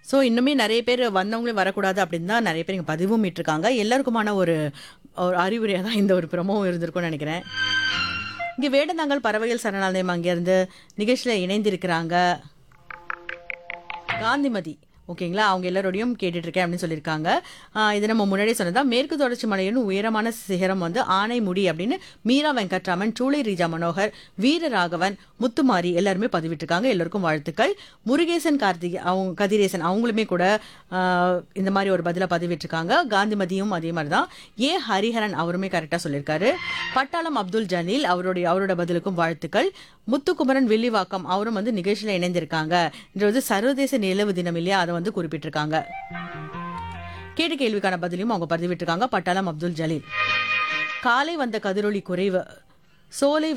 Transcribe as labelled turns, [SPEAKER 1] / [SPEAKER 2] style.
[SPEAKER 1] so இன்னுமே நிறைய பேர் வந்தவங்களே வரக்கூடாது அப்படின்னு தான் நிறைய பேர் இங்கே பதிவும் இட்டிருக்காங்க எல்லாருக்குமான ஒரு ஒரு அறிவுரையாக தான் இந்த ஒரு பிரமோவும் இருந்திருக்கும்னு நினைக்கிறேன் இங்கே வேடந்தாங்கல் பறவைகள் சரணாலயம் அங்கேருந்து நிகழ்ச்சியில் இணைந்திருக்கிறாங்க காந்திமதி ஓகேங்களா அவங்க எல்லாரோடையும் கேட்டுட்டு இருக்கேன் அப்படின்னு சொல்லியிருக்காங்க ஆஹ் இது நம்ம முன்னாடியே சொன்னதா மேற்கு தொடர்ச்சி மலையின் உயரமான சிகரம் வந்து ஆனைமுடி அப்படின்னு மீரா வெங்கட்ராமன் சூளை ரீஜா மனோகர் வீரராகவன் முத்துமாரி எல்லாருமே பதிவிட்டிருக்காங்க எல்லாருக்கும் வாழ்த்துக்கள் முருகேசன் கார்த்திக் அவங்க கதிரேசன் அவங்களுமே கூட ஆஹ் இந்த மாதிரி ஒரு பதிலை பதிவிட்டிருக்காங்க காந்திமதியும் அதே மாதிரி தான் ஏ ஹரிஹரன் அவருமே கரெக்டாக சொல்லியிருக்காரு பட்டாளம் அப்துல் ஜலீல் அவருடைய அவரோட பதிலுக்கும் வாழ்த்துக்கள் முத்துக்குமரன் வில்லிவாக்கம் அவரும் வந்து நிகழ்ச்சியில் இணைந்திருக்காங்க இது வந்து சர்வதேச நிலவு தினம் இல்லையா அதை வந்து குறிப்பிட்டிருக்காங்க கேட்ட கேள்விக்கான பதிலையும் அவங்க பதிவிட்டிருக்காங்க பட்டாளம் அப்துல் ஜலீல் காலை வந்த கதிரொலி குறைவு சோலை